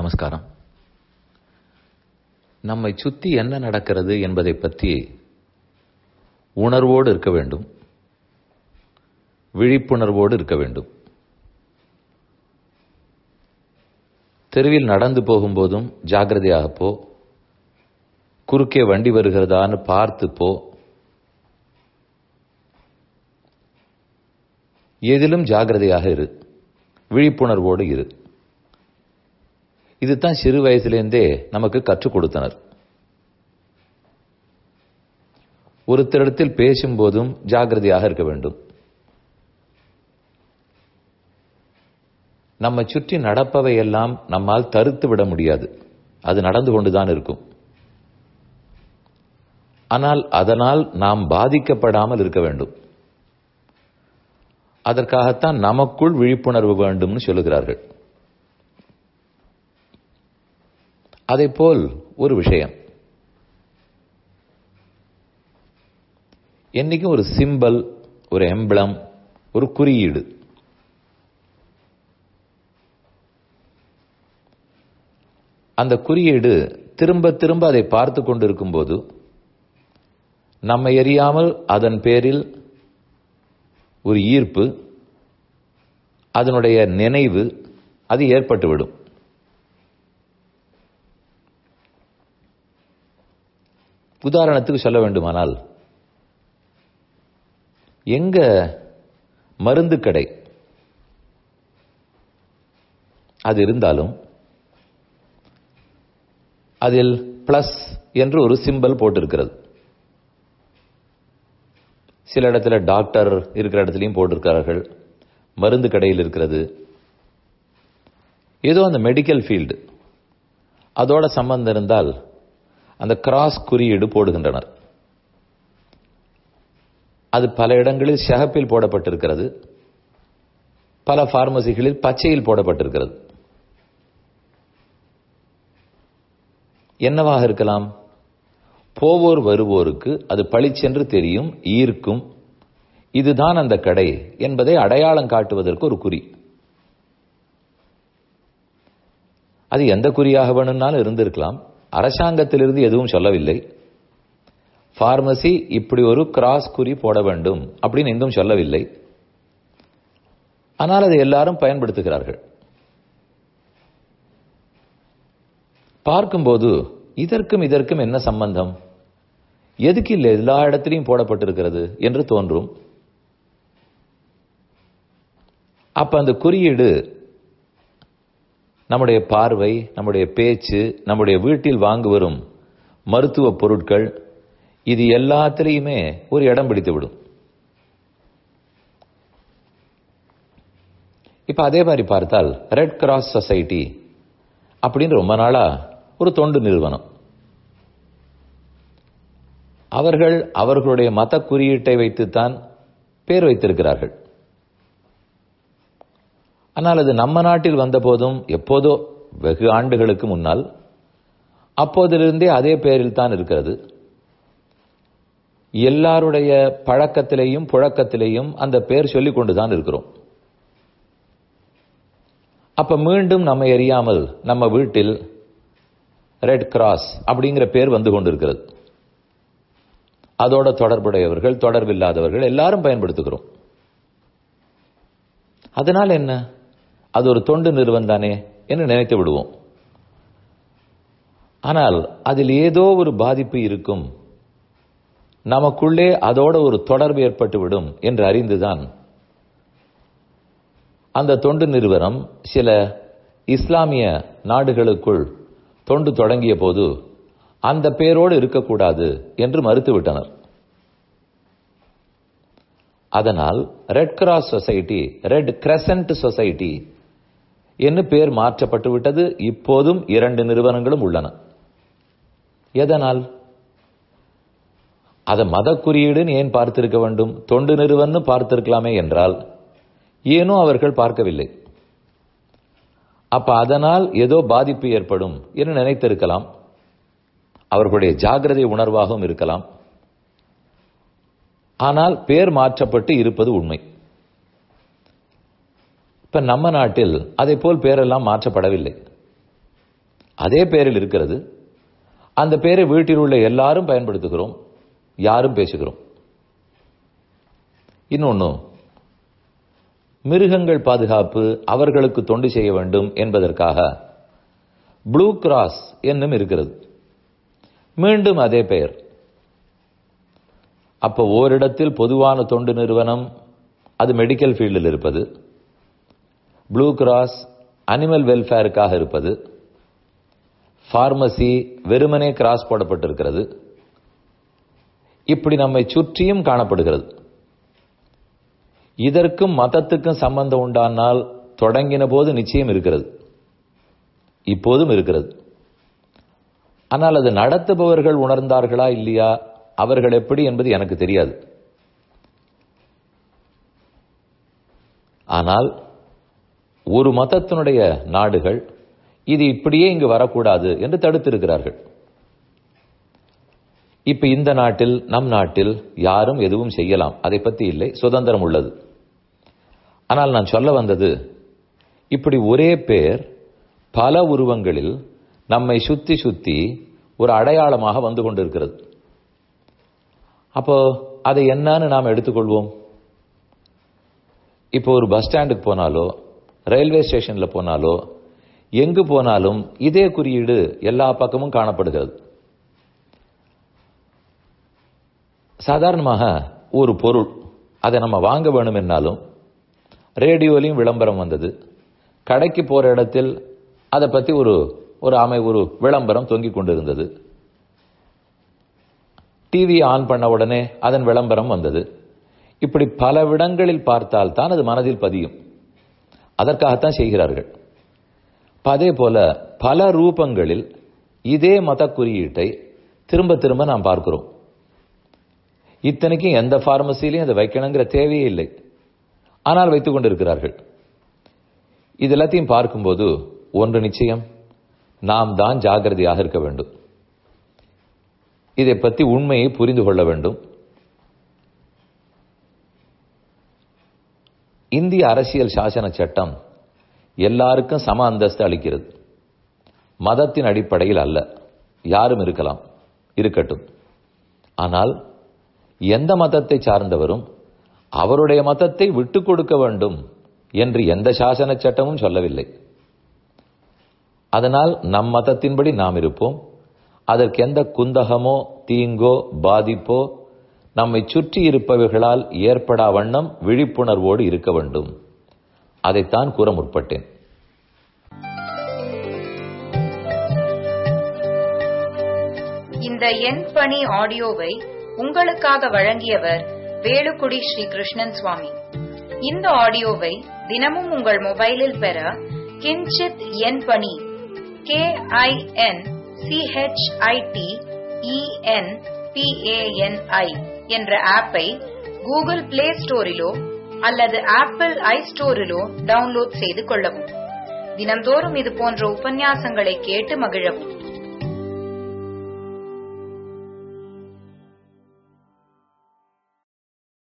நமஸ்காரம் நம்மை சுத்தி என்ன நடக்கிறது என்பதை பற்றி உணர்வோடு இருக்க வேண்டும் விழிப்புணர்வோடு இருக்க வேண்டும் தெருவில் நடந்து போகும்போதும் ஜாகிரதையாக போ குறுக்கே வண்டி வருகிறதான்னு பார்த்து போ எதிலும் ஜாகிரதையாக இரு விழிப்புணர்வோடு இரு இதுதான் சிறு வயசுலேருந்தே நமக்கு கற்றுக் கொடுத்தனர் ஒருத்தரிடத்தில் பேசும்போதும் ஜாகிரதையாக இருக்க வேண்டும் நம்மை சுற்றி நடப்பவையெல்லாம் நம்மால் தடுத்து விட முடியாது அது நடந்து கொண்டுதான் இருக்கும் ஆனால் அதனால் நாம் பாதிக்கப்படாமல் இருக்க வேண்டும் அதற்காகத்தான் நமக்குள் விழிப்புணர்வு வேண்டும்னு சொல்லுகிறார்கள் அதே போல் ஒரு விஷயம் என்னைக்கும் ஒரு சிம்பல் ஒரு எம்பளம் ஒரு குறியீடு அந்த குறியீடு திரும்ப திரும்ப அதை பார்த்து கொண்டிருக்கும் போது நம்மை எறியாமல் அதன் பேரில் ஒரு ஈர்ப்பு அதனுடைய நினைவு அது ஏற்பட்டுவிடும் உதாரணத்துக்கு சொல்ல வேண்டுமானால் எங்க மருந்து கடை அது இருந்தாலும் அதில் பிளஸ் என்று ஒரு சிம்பல் போட்டிருக்கிறது சில இடத்துல டாக்டர் இருக்கிற இடத்துலையும் போட்டிருக்கிறார்கள் மருந்து கடையில் இருக்கிறது ஏதோ அந்த மெடிக்கல் ஃபீல்டு அதோட சம்பந்தம் இருந்தால் அந்த கிராஸ் குறியீடு போடுகின்றனர் அது பல இடங்களில் ஷகப்பில் போடப்பட்டிருக்கிறது பல பார்மசிகளில் பச்சையில் போடப்பட்டிருக்கிறது என்னவாக இருக்கலாம் போவோர் வருவோருக்கு அது பளிச்சென்று தெரியும் ஈர்க்கும் இதுதான் அந்த கடை என்பதை அடையாளம் காட்டுவதற்கு ஒரு குறி அது எந்த குறியாக வேணும்னாலும் இருந்திருக்கலாம் அரசாங்கத்திலிருந்து எதுவும் சொல்லவில்லை பார்மசி இப்படி ஒரு கிராஸ் குறி போட வேண்டும் அப்படின்னு எங்கும் சொல்லவில்லை ஆனால் அதை எல்லாரும் பயன்படுத்துகிறார்கள் பார்க்கும்போது இதற்கும் இதற்கும் என்ன சம்பந்தம் எதுக்கு இல்லை எல்லா இடத்திலையும் போடப்பட்டிருக்கிறது என்று தோன்றும் அப்ப அந்த குறியீடு நம்முடைய பார்வை நம்முடைய பேச்சு நம்முடைய வீட்டில் வாங்கு வரும் மருத்துவ பொருட்கள் இது எல்லாத்திலையுமே ஒரு இடம் பிடித்து விடும் இப்ப அதே மாதிரி பார்த்தால் ரெட் கிராஸ் சொசைட்டி அப்படின்னு ரொம்ப நாளா ஒரு தொண்டு நிறுவனம் அவர்கள் அவர்களுடைய மத குறியீட்டை வைத்துத்தான் பேர் வைத்திருக்கிறார்கள் ஆனால் அது நம்ம நாட்டில் வந்த போதும் எப்போதோ வெகு ஆண்டுகளுக்கு முன்னால் அப்போதிலிருந்தே அதே பெயரில் தான் இருக்கிறது எல்லாருடைய பழக்கத்திலேயும் புழக்கத்திலேயும் அந்த பெயர் சொல்லிக் கொண்டுதான் இருக்கிறோம் அப்ப மீண்டும் நம்ம எரியாமல் நம்ம வீட்டில் ரெட் கிராஸ் அப்படிங்கிற பேர் வந்து கொண்டிருக்கிறது அதோட தொடர்புடையவர்கள் தொடர்பில்லாதவர்கள் எல்லாரும் பயன்படுத்துகிறோம் அதனால் என்ன அது ஒரு தொண்டு நிறுவனம் தானே என்று நினைத்து விடுவோம் ஆனால் அதில் ஏதோ ஒரு பாதிப்பு இருக்கும் நமக்குள்ளே அதோட ஒரு தொடர்பு ஏற்பட்டுவிடும் என்று அறிந்துதான் அந்த தொண்டு நிறுவனம் சில இஸ்லாமிய நாடுகளுக்குள் தொண்டு தொடங்கிய போது அந்த பேரோடு இருக்கக்கூடாது என்று மறுத்துவிட்டனர் அதனால் Red Cross society Red Crescent society என்று பேர் மாற்றப்பட்டு விட்டது இப்போதும் இரண்டு நிறுவனங்களும் உள்ளன எதனால் அதை மத குறியீடுன்னு ஏன் பார்த்திருக்க வேண்டும் தொண்டு நிறுவனம் பார்த்திருக்கலாமே என்றால் ஏனோ அவர்கள் பார்க்கவில்லை அப்ப அதனால் ஏதோ பாதிப்பு ஏற்படும் என்று நினைத்திருக்கலாம் அவர்களுடைய ஜாகிரதை உணர்வாகவும் இருக்கலாம் ஆனால் பேர் மாற்றப்பட்டு இருப்பது உண்மை இப்ப நம்ம நாட்டில் அதை போல் பேரெல்லாம் மாற்றப்படவில்லை அதே பெயரில் இருக்கிறது அந்த பெயரை வீட்டில் உள்ள எல்லாரும் பயன்படுத்துகிறோம் யாரும் பேசுகிறோம் இன்னொன்னு மிருகங்கள் பாதுகாப்பு அவர்களுக்கு தொண்டு செய்ய வேண்டும் என்பதற்காக ப்ளூ கிராஸ் என்னும் இருக்கிறது மீண்டும் அதே பெயர் அப்போ ஓரிடத்தில் பொதுவான தொண்டு நிறுவனம் அது மெடிக்கல் ஃபீல்டில் இருப்பது ப்ளூ கிராஸ் அனிமல் வெல்ஃபேருக்காக இருப்பது பார்மசி வெறுமனே கிராஸ் போடப்பட்டிருக்கிறது இப்படி நம்மை சுற்றியும் காணப்படுகிறது இதற்கும் மதத்துக்கும் சம்பந்தம் உண்டானால் தொடங்கின போது நிச்சயம் இருக்கிறது இப்போதும் இருக்கிறது ஆனால் அது நடத்துபவர்கள் உணர்ந்தார்களா இல்லையா அவர்கள் எப்படி என்பது எனக்கு தெரியாது ஆனால் ஒரு மதத்தினுடைய நாடுகள் இது இப்படியே இங்கு வரக்கூடாது என்று தடுத்திருக்கிறார்கள் இப்ப இந்த நாட்டில் நம் நாட்டில் யாரும் எதுவும் செய்யலாம் அதை பத்தி இல்லை சுதந்திரம் உள்ளது ஆனால் நான் சொல்ல வந்தது இப்படி ஒரே பேர் பல உருவங்களில் நம்மை சுத்தி சுத்தி ஒரு அடையாளமாக வந்து கொண்டிருக்கிறது அப்போ அதை என்னன்னு நாம் எடுத்துக்கொள்வோம் இப்போ ஒரு பஸ் ஸ்டாண்டுக்கு போனாலோ ரயில்வே ஸ்டேஷன்ல போனாலோ எங்கு போனாலும் இதே குறியீடு எல்லா பக்கமும் காணப்படுகிறது சாதாரணமாக ஒரு பொருள் அதை நம்ம வாங்க வேணும் என்னாலும் ரேடியோலையும் விளம்பரம் வந்தது கடைக்கு போற இடத்தில் அதை பத்தி ஒரு ஒரு அமை ஒரு விளம்பரம் தொங்கிக் கொண்டிருந்தது டிவி ஆன் பண்ண உடனே அதன் விளம்பரம் வந்தது இப்படி பல விடங்களில் பார்த்தால் தான் அது மனதில் பதியும் அதற்காகத்தான் செய்கிறார்கள் அதே போல பல ரூபங்களில் இதே மத குறியீட்டை திரும்ப திரும்ப நாம் பார்க்கிறோம் இத்தனைக்கும் எந்த பார்மசிலையும் அதை வைக்கணுங்கிற தேவையே இல்லை ஆனால் வைத்துக் கொண்டிருக்கிறார்கள் இது எல்லாத்தையும் பார்க்கும்போது ஒன்று நிச்சயம் நாம் தான் ஜாகிரதையாக இருக்க வேண்டும் இதை பற்றி உண்மையை புரிந்து கொள்ள வேண்டும் இந்திய அரசியல் சாசன சட்டம் எல்லாருக்கும் சம அந்தஸ்து அளிக்கிறது மதத்தின் அடிப்படையில் அல்ல யாரும் இருக்கலாம் இருக்கட்டும் ஆனால் எந்த மதத்தை சார்ந்தவரும் அவருடைய மதத்தை விட்டுக் கொடுக்க வேண்டும் என்று எந்த சாசன சட்டமும் சொல்லவில்லை அதனால் நம் மதத்தின்படி நாம் இருப்போம் அதற்கு எந்த குந்தகமோ தீங்கோ பாதிப்போ நம்மை சுற்றி இருப்பவைகளால் ஏற்படா வண்ணம் விழிப்புணர்வோடு இருக்க வேண்டும் அதைத்தான் கூற முற்பட்டேன் இந்த எண் பணி ஆடியோவை உங்களுக்காக வழங்கியவர் வேலுக்குடி ஸ்ரீ கிருஷ்ணன் சுவாமி இந்த ஆடியோவை தினமும் உங்கள் மொபைலில் பெற கிஞ்சித் எண் பணி கே ஐ என் சிஹெச்ஐடி இஎன் பிஏஎன்ஐ என்ற ஆப்பை கூகுள் பிளே ஸ்டோரிலோ அல்லது ஆப்பிள் ஐ ஸ்டோரிலோ டவுன்லோட் செய்து கொள்ளவும் தினம்தோறும் இது போன்ற உபன்யாசங்களை கேட்டு மகிழவும்